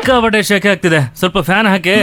ಸಿಕ್ಕಾಪಟ್ಟೆ ಶೆಕೆ ಆಗ್ತಿದೆ ಸ್ವಲ್ಪ ಫ್ಯಾನ್ ಹಾಕಿ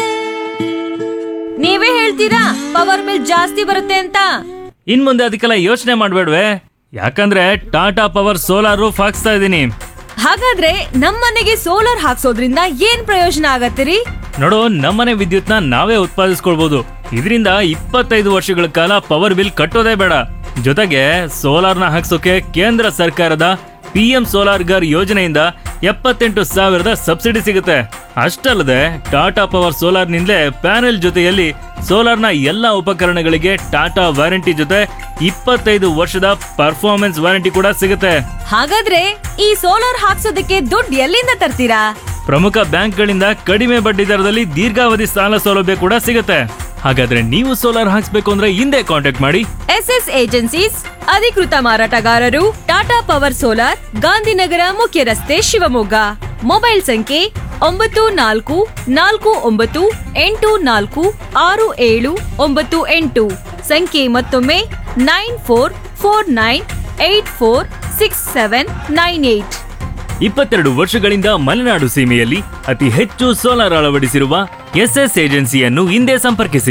ನೀವೇ ಹೇಳ್ತೀರಾ ಪವರ್ ಬಿಲ್ ಜಾಸ್ತಿ ಬರುತ್ತೆ ಅಂತ ಇನ್ ಮುಂದೆ ಅದಕ್ಕೆಲ್ಲ ಯೋಚನೆ ಮಾಡ್ಬೇಡ್ವೆ ಯಾಕಂದ್ರೆ ಟಾಟಾ ಪವರ್ ಸೋಲಾರ್ ರೂಫ್ ಹಾಕ್ಸ್ತಾ ಇದ್ದೀನಿ ಹಾಗಾದ್ರೆ ನಮ್ಮನೆಗೆ ಸೋಲಾರ್ ಹಾಕ್ಸೋದ್ರಿಂದ ಏನ್ ಪ್ರಯೋಜನ ಆಗತ್ತಿರಿ ನೋಡು ನಮ್ಮನೆ ವಿದ್ಯುತ್ನ ನಾವೇ ಉತ್ಪಾದಿಸ್ಕೊಳ್ಬಹುದು ಇದರಿಂದ ಇಪ್ಪತ್ತೈದು ವರ್ಷಗಳ ಕಾಲ ಪವರ್ ಬಿಲ್ ಕಟ್ಟೋದೇ ಬೇಡ ಜೊತೆಗೆ ಸೋಲಾರ್ನ ಹಾಕ್ಸೋಕೆ ಕೇಂದ್ರ ಸರ್ಕಾರದ ಪಿ ಎಂ ಸೋಲಾರ್ ಗರ್ ಯೋಜನೆಯಿಂದ ಎಪ್ಪತ್ತೆಂಟು ಸಾವಿರದ ಸಬ್ಸಿಡಿ ಸಿಗುತ್ತೆ ಅಷ್ಟಲ್ಲದೆ ಟಾಟಾ ಪವರ್ ಸೋಲಾರ್ನಿಂದಲೇ ಪ್ಯಾನೆಲ್ ಜೊತೆಯಲ್ಲಿ ಸೋಲಾರ್ನ ಎಲ್ಲ ಉಪಕರಣಗಳಿಗೆ ಟಾಟಾ ವಾರಂಟಿ ಜೊತೆ ಇಪ್ಪತ್ತೈದು ವರ್ಷದ ಪರ್ಫಾರ್ಮೆನ್ಸ್ ವಾರಂಟಿ ಕೂಡ ಸಿಗುತ್ತೆ ಹಾಗಾದ್ರೆ ಈ ಸೋಲಾರ್ ಹಾಕ್ಸೋದಕ್ಕೆ ದುಡ್ಡು ಎಲ್ಲಿಂದ ತರ್ತೀರಾ ಪ್ರಮುಖ ಬ್ಯಾಂಕ್ಗಳಿಂದ ಕಡಿಮೆ ಬಡ್ಡಿ ದರದಲ್ಲಿ ದೀರ್ಘಾವಧಿ ಸಾಲ ಸೌಲಭ್ಯ ಕೂಡ ಸಿಗುತ್ತೆ ಹಾಗಾದ್ರೆ ನೀವು ಸೋಲಾರ್ ಹಾಕ್ಸ್ಬೇಕು ಅಂದ್ರೆ ಹಿಂದೆ ಕಾಂಟ್ಯಾಕ್ಟ್ ಮಾಡಿ ಎಸ್ ಎಸ್ ಏಜೆನ್ಸೀಸ್ ಅಧಿಕೃತ ಮಾರಾಟಗಾರರು ಟಾಟಾ ಪವರ್ ಸೋಲಾರ್ ಗಾಂಧಿನಗರ ಮುಖ್ಯ ರಸ್ತೆ ಶಿವಮೊಗ್ಗ ಮೊಬೈಲ್ ಸಂಖ್ಯೆ ಒಂಬತ್ತು ನಾಲ್ಕು ನಾಲ್ಕು ಒಂಬತ್ತು ಎಂಟು ನಾಲ್ಕು ಆರು ಏಳು ಒಂಬತ್ತು ಎಂಟು ಸಂಖ್ಯೆ ಮತ್ತೊಮ್ಮೆ nine four four nine eight four six seven nine eight ಇಪ್ಪತ್ತೆರಡು ವರ್ಷಗಳಿಂದ ಮಲೆನಾಡು ಸೀಮೆಯಲ್ಲಿ ಅತಿ ಹೆಚ್ಚು ಸೋಲಾರ್ ಅಳವಡಿಸಿರುವ ಎಸ್ಎಸ್ ಏಜೆನ್ಸಿಯನ್ನು ಹಿಂದೆ ಸಂಪರ್ಕಿಸಿ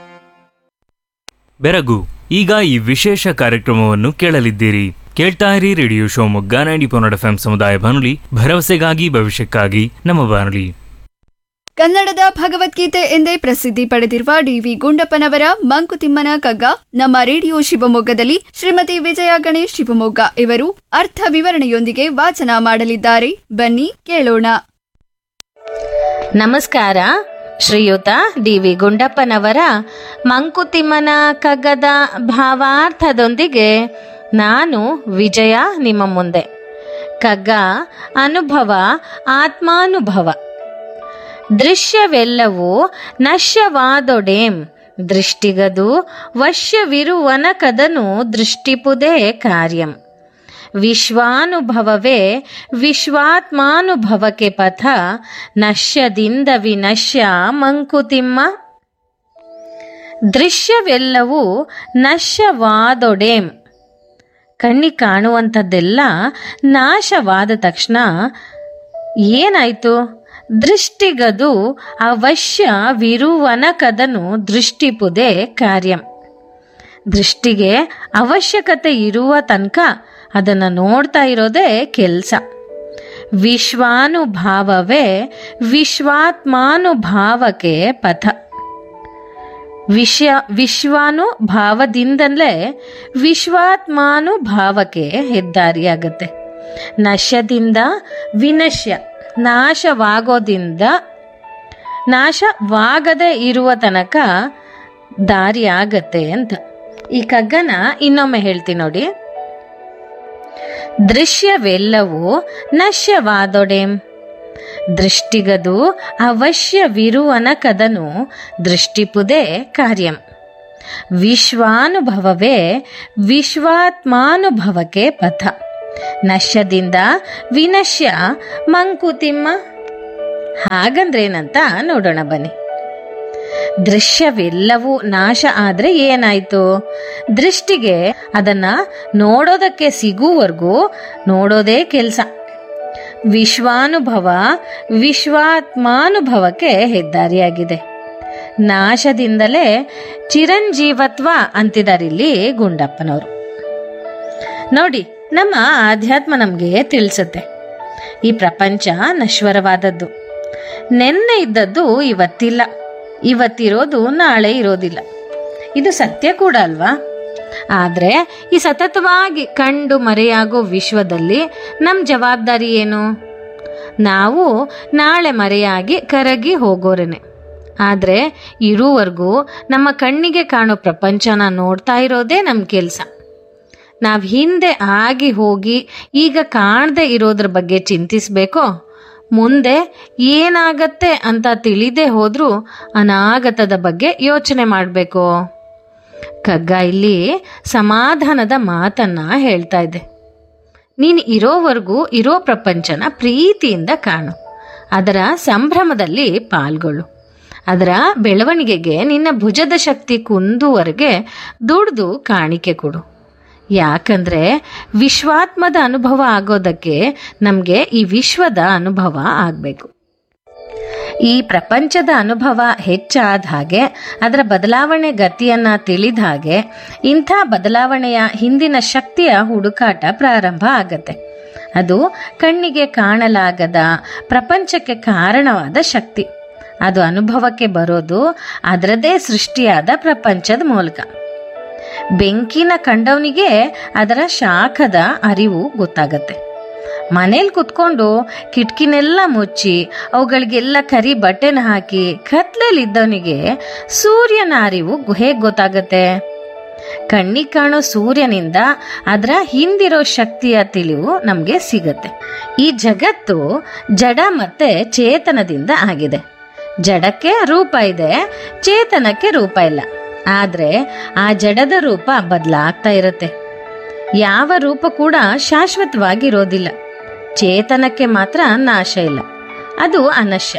ಬೆರಗು ಈಗ ಈ ವಿಶೇಷ ಕಾರ್ಯಕ್ರಮವನ್ನು ಕೇಳಲಿದ್ದೀರಿ ಕೇಳ್ತಾ ಇರಿ ರೇಡಿಯೋ ಶಿವಮೊಗ್ಗ ನೈಂಟಿ ಪೊನ್ನಡ ಎಫ್ ಸಮುದಾಯ ಬಾನುಲಿ ಭರವಸೆಗಾಗಿ ಭವಿಷ್ಯಕ್ಕಾಗಿ ನಮ್ಮ ಬಾನುಲಿ ಕನ್ನಡದ ಭಗವದ್ಗೀತೆ ಎಂದೇ ಪ್ರಸಿದ್ಧಿ ಪಡೆದಿರುವ ಡಿವಿ ಗುಂಡಪ್ಪನವರ ಮಂಕುತಿಮ್ಮನ ಕಗ್ಗ ನಮ್ಮ ರೇಡಿಯೋ ಶಿವಮೊಗ್ಗದಲ್ಲಿ ಶ್ರೀಮತಿ ವಿಜಯ ಗಣೇಶ್ ಶಿವಮೊಗ್ಗ ಇವರು ಅರ್ಥ ವಿವರಣೆಯೊಂದಿಗೆ ವಾಚನ ಮಾಡಲಿದ್ದಾರೆ ಬನ್ನಿ ಕೇಳೋಣ ನಮಸ್ಕಾರ ಶ್ರೀಯುತ ಡಿ ವಿ ಗುಂಡಪ್ಪನವರ ಮಂಕುತಿಮ್ಮನ ಕಗ್ಗದ ಭಾವಾರ್ಥದೊಂದಿಗೆ ನಾನು ವಿಜಯ ನಿಮ್ಮ ಮುಂದೆ ಕಗ್ಗ ಅನುಭವ ಆತ್ಮಾನುಭವ ದೃಶ್ಯವೆಲ್ಲವೂ ನಶ್ಯವಾದೊಡೇಂ ದೃಷ್ಟಿಗದು ವಶ್ಯವಿರುವನಕದನು ದೃಷ್ಟಿಪುದೇ ಕಾರ್ಯಂ ವಿಶ್ವಾನುಭವವೇ ವಿಶ್ವಾತ್ಮಾನುಭವಕ್ಕೆ ಪಥ ನಶ್ಯದಿಂದ ವಿನಶ್ಯ ಮಂಕುತಿಮ್ಮ ದೃಶ್ಯವೆಲ್ಲವೂ ನಶ್ಯವಾದೊಡೇಂ ಕಣ್ಣಿಗೆ ಕಾಣುವಂಥದ್ದೆಲ್ಲ ನಾಶವಾದ ತಕ್ಷಣ ಏನಾಯ್ತು ದೃಷ್ಟಿಗದು ಅವಶ್ಯ ವಿರುವನಕದನು ದೃಷ್ಟಿಪುದೇ ಕಾರ್ಯಂ ದೃಷ್ಟಿಗೆ ಅವಶ್ಯಕತೆ ಇರುವ ತನಕ ಅದನ್ನು ನೋಡ್ತಾ ಇರೋದೇ ಕೆಲಸ ವಿಶ್ವಾನುಭಾವವೇ ವಿಶ್ವಾತ್ಮಾನುಭಾವಕ್ಕೆ ಪಥ ವಿಷಯ ವಿಶ್ವಾನುಭಾವದಿಂದಲೇ ವಿಶ್ವಾತ್ಮಾನುಭಾವಕ್ಕೆ ಹೆದ್ದಾರಿಯಾಗತ್ತೆ ನಶ್ಯದಿಂದ ವಿನಶ್ಯ ನಾಶವಾಗೋದಿಂದ ನಾಶವಾಗದೇ ಇರುವ ತನಕ ದಾರಿ ಆಗತ್ತೆ ಅಂತ ಈ ಕಗ್ಗನ ಇನ್ನೊಮ್ಮೆ ಹೇಳ್ತೀನಿ ನೋಡಿ ದೃಶ್ಯವೆಲ್ಲವೂ ನಶ್ಯವಾದೊಡೆಂ ದೃಷ್ಟಿಗದು ಅವಶ್ಯವಿರುವನಕದನು ದೃಷ್ಟಿಪುದೇ ಕಾರ್ಯಂ ವಿಶ್ವಾನುಭವವೇ ವಿಶ್ವಾತ್ಮಾನುಭವಕ್ಕೆ ಪಥ ನಶ್ಯದಿಂದ ವಿನಶ್ಯ ಮಂಕುತಿಮ್ಮ ಹಾಗಂದ್ರೇನಂತ ನೋಡೋಣ ಬನ್ನಿ ದೃಶ್ಯವೆಲ್ಲವೂ ನಾಶ ಆದ್ರೆ ಏನಾಯ್ತು ದೃಷ್ಟಿಗೆ ಅದನ್ನ ನೋಡೋದಕ್ಕೆ ಸಿಗುವವರೆಗೂ ನೋಡೋದೇ ಕೆಲಸ ವಿಶ್ವಾನುಭವ ವಿಶ್ವಾತ್ಮಾನುಭವಕ್ಕೆ ಹೆದ್ದಾರಿಯಾಗಿದೆ ನಾಶದಿಂದಲೇ ಚಿರಂಜೀವತ್ವ ಅಂತಿದಾರಿಲ್ಲಿ ಗುಂಡಪ್ಪನವರು ನೋಡಿ ನಮ್ಮ ಆಧ್ಯಾತ್ಮ ನಮಗೆ ತಿಳಿಸುತ್ತೆ ಈ ಪ್ರಪಂಚ ನಶ್ವರವಾದದ್ದು ನೆನ್ನೆ ಇದ್ದದ್ದು ಇವತ್ತಿಲ್ಲ ಇವತ್ತಿರೋದು ನಾಳೆ ಇರೋದಿಲ್ಲ ಇದು ಸತ್ಯ ಕೂಡ ಅಲ್ವಾ ಆದರೆ ಈ ಸತತವಾಗಿ ಕಂಡು ಮರೆಯಾಗೋ ವಿಶ್ವದಲ್ಲಿ ನಮ್ಮ ಜವಾಬ್ದಾರಿ ಏನು ನಾವು ನಾಳೆ ಮರೆಯಾಗಿ ಕರಗಿ ಹೋಗೋರೇನೆ ಆದರೆ ಇರುವವರೆಗೂ ನಮ್ಮ ಕಣ್ಣಿಗೆ ಕಾಣೋ ಪ್ರಪಂಚನ ನೋಡ್ತಾ ಇರೋದೇ ನಮ್ಮ ಕೆಲಸ ನಾವು ಹಿಂದೆ ಆಗಿ ಹೋಗಿ ಈಗ ಕಾಣದೆ ಇರೋದ್ರ ಬಗ್ಗೆ ಚಿಂತಿಸ್ಬೇಕೋ ಮುಂದೆ ಏನಾಗತ್ತೆ ಅಂತ ತಿಳಿದೇ ಹೋದ್ರೂ ಅನಾಗತದ ಬಗ್ಗೆ ಯೋಚನೆ ಮಾಡಬೇಕು ಕಗ್ಗ ಇಲ್ಲಿ ಸಮಾಧಾನದ ಮಾತನ್ನ ಹೇಳ್ತಾ ಇದೆ ನೀನು ಇರೋವರೆಗೂ ಇರೋ ಪ್ರಪಂಚನ ಪ್ರೀತಿಯಿಂದ ಕಾಣು ಅದರ ಸಂಭ್ರಮದಲ್ಲಿ ಪಾಲ್ಗೊಳ್ಳು ಅದರ ಬೆಳವಣಿಗೆಗೆ ನಿನ್ನ ಭುಜದ ಶಕ್ತಿ ಕುಂದುವರೆಗೆ ದುಡ್ದು ಕಾಣಿಕೆ ಕೊಡು ಯಾಕಂದ್ರೆ ವಿಶ್ವಾತ್ಮದ ಅನುಭವ ಆಗೋದಕ್ಕೆ ನಮಗೆ ಈ ವಿಶ್ವದ ಅನುಭವ ಆಗಬೇಕು ಈ ಪ್ರಪಂಚದ ಅನುಭವ ಹೆಚ್ಚಾದ ಹಾಗೆ ಅದರ ಬದಲಾವಣೆ ಗತಿಯನ್ನ ತಿಳಿದ ಹಾಗೆ ಇಂಥ ಬದಲಾವಣೆಯ ಹಿಂದಿನ ಶಕ್ತಿಯ ಹುಡುಕಾಟ ಪ್ರಾರಂಭ ಆಗತ್ತೆ ಅದು ಕಣ್ಣಿಗೆ ಕಾಣಲಾಗದ ಪ್ರಪಂಚಕ್ಕೆ ಕಾರಣವಾದ ಶಕ್ತಿ ಅದು ಅನುಭವಕ್ಕೆ ಬರೋದು ಅದರದೇ ಸೃಷ್ಟಿಯಾದ ಪ್ರಪಂಚದ ಮೂಲಕ ಬೆಂಕಿನ ಕಂಡವನಿಗೆ ಅದರ ಶಾಖದ ಅರಿವು ಗೊತ್ತಾಗತ್ತೆ ಮನೇಲಿ ಕುತ್ಕೊಂಡು ಕಿಟಕಿನೆಲ್ಲ ಮುಚ್ಚಿ ಅವುಗಳಿಗೆಲ್ಲ ಕರಿ ಬಟ್ಟೆನ ಹಾಕಿ ಕತ್ಲಲ್ಲಿದ್ದವನಿಗೆ ಸೂರ್ಯನ ಅರಿವು ಹೇಗೆ ಗೊತ್ತಾಗತ್ತೆ ಕಣ್ಣಿಗೆ ಕಾಣೋ ಸೂರ್ಯನಿಂದ ಅದರ ಹಿಂದಿರೋ ಶಕ್ತಿಯ ತಿಳಿವು ನಮಗೆ ಸಿಗತ್ತೆ ಈ ಜಗತ್ತು ಜಡ ಮತ್ತೆ ಚೇತನದಿಂದ ಆಗಿದೆ ಜಡಕ್ಕೆ ರೂಪ ಇದೆ ಚೇತನಕ್ಕೆ ರೂಪ ಇಲ್ಲ ಆದ್ರೆ ಆ ಜಡದ ರೂಪ ಬದಲಾಗ್ತಾ ಇರುತ್ತೆ ಯಾವ ರೂಪ ಕೂಡ ಶಾಶ್ವತವಾಗಿರೋದಿಲ್ಲ ಚೇತನಕ್ಕೆ ಮಾತ್ರ ನಾಶ ಇಲ್ಲ ಅದು ಅನಶ್ಯ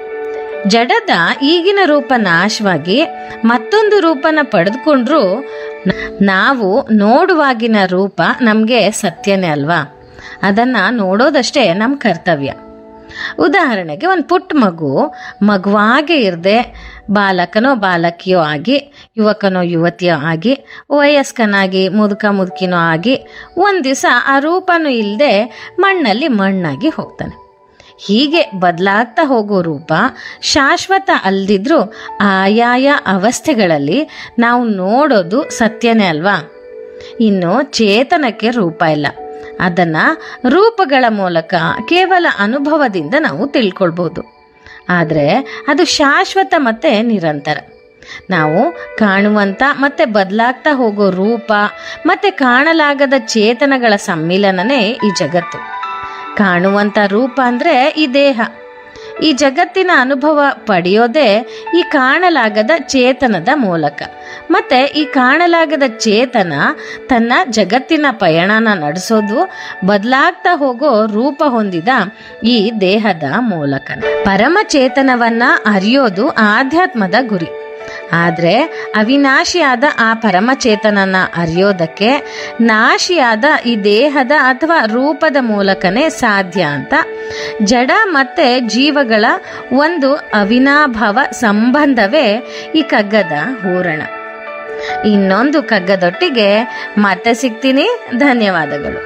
ಜಡದ ಈಗಿನ ರೂಪ ನಾಶವಾಗಿ ಮತ್ತೊಂದು ರೂಪನ ಪಡೆದುಕೊಂಡ್ರು ನಾವು ನೋಡುವಾಗಿನ ರೂಪ ನಮಗೆ ಸತ್ಯನೇ ಅಲ್ವಾ ಅದನ್ನ ನೋಡೋದಷ್ಟೇ ನಮ್ಮ ಕರ್ತವ್ಯ ಉದಾಹರಣೆಗೆ ಒಂದು ಪುಟ್ಟ ಮಗು ಮಗುವಾಗೆ ಇರದೆ ಬಾಲಕನೋ ಬಾಲಕಿಯೋ ಆಗಿ ಯುವಕನೋ ಯುವತಿಯೋ ಆಗಿ ವಯಸ್ಕನಾಗಿ ಮುದುಕ ಮುದುಕಿನೋ ಆಗಿ ಒಂದು ದಿವಸ ಆ ರೂಪನೂ ಇಲ್ಲದೆ ಮಣ್ಣಲ್ಲಿ ಮಣ್ಣಾಗಿ ಹೋಗ್ತಾನೆ ಹೀಗೆ ಬದಲಾಗ್ತಾ ಹೋಗೋ ರೂಪ ಶಾಶ್ವತ ಅಲ್ದಿದ್ರೂ ಆಯಾಯ ಅವಸ್ಥೆಗಳಲ್ಲಿ ನಾವು ನೋಡೋದು ಸತ್ಯನೇ ಅಲ್ವಾ ಇನ್ನು ಚೇತನಕ್ಕೆ ರೂಪ ಇಲ್ಲ ಅದನ್ನ ರೂಪಗಳ ಮೂಲಕ ಕೇವಲ ಅನುಭವದಿಂದ ನಾವು ತಿಳ್ಕೊಳ್ಬಹುದು ಆದರೆ ಅದು ಶಾಶ್ವತ ಮತ್ತೆ ನಿರಂತರ ನಾವು ಕಾಣುವಂತ ಮತ್ತೆ ಬದಲಾಗ್ತಾ ಹೋಗೋ ರೂಪ ಮತ್ತೆ ಕಾಣಲಾಗದ ಚೇತನಗಳ ಸಮ್ಮಿಲನನೇ ಈ ಜಗತ್ತು ಕಾಣುವಂತ ರೂಪ ಅಂದ್ರೆ ಈ ದೇಹ ಈ ಜಗತ್ತಿನ ಅನುಭವ ಪಡೆಯೋದೇ ಈ ಕಾಣಲಾಗದ ಚೇತನದ ಮೂಲಕ ಮತ್ತೆ ಈ ಕಾಣಲಾಗದ ಚೇತನ ತನ್ನ ಜಗತ್ತಿನ ಪಯಣನ ನಡೆಸೋದು ಬದಲಾಗ್ತಾ ಹೋಗೋ ರೂಪ ಹೊಂದಿದ ಈ ದೇಹದ ಮೂಲಕ ಪರಮ ಚೇತನವನ್ನ ಅರಿಯೋದು ಆಧ್ಯಾತ್ಮದ ಗುರಿ ಆದ್ರೆ ಅವಿನಾಶಿಯಾದ ಆ ಪರಮಚೇತನನ ಅರಿಯೋದಕ್ಕೆ ನಾಶಿಯಾದ ಈ ದೇಹದ ಅಥವಾ ರೂಪದ ಮೂಲಕನೇ ಸಾಧ್ಯ ಅಂತ ಜಡ ಮತ್ತೆ ಜೀವಗಳ ಒಂದು ಅವಿನಾಭಾವ ಸಂಬಂಧವೇ ಈ ಕಗ್ಗದ ಹೂರಣ ಇನ್ನೊಂದು ಕಗ್ಗದೊಟ್ಟಿಗೆ ಮತ್ತೆ ಸಿಗ್ತೀನಿ ಧನ್ಯವಾದಗಳು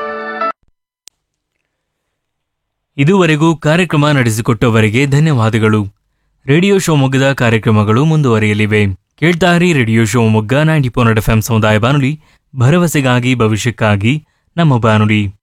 ಇದುವರೆಗೂ ಕಾರ್ಯಕ್ರಮ ನಡೆಸಿಕೊಟ್ಟವರಿಗೆ ಧನ್ಯವಾದಗಳು ರೇಡಿಯೋ ಶಿವಮೊಗ್ಗದ ಕಾರ್ಯಕ್ರಮಗಳು ಮುಂದುವರಿಯಲಿವೆ ಕೇಳ್ತಾರಿ radio Shivamogga ninety four F M ಸಮುದಾಯ ಬಾನುಲಿ ಭರವಸೆಗಾಗಿ ಭವಿಷ್ಯಕ್ಕಾಗಿ ನಮ್ಮ ಬಾನುಲಿ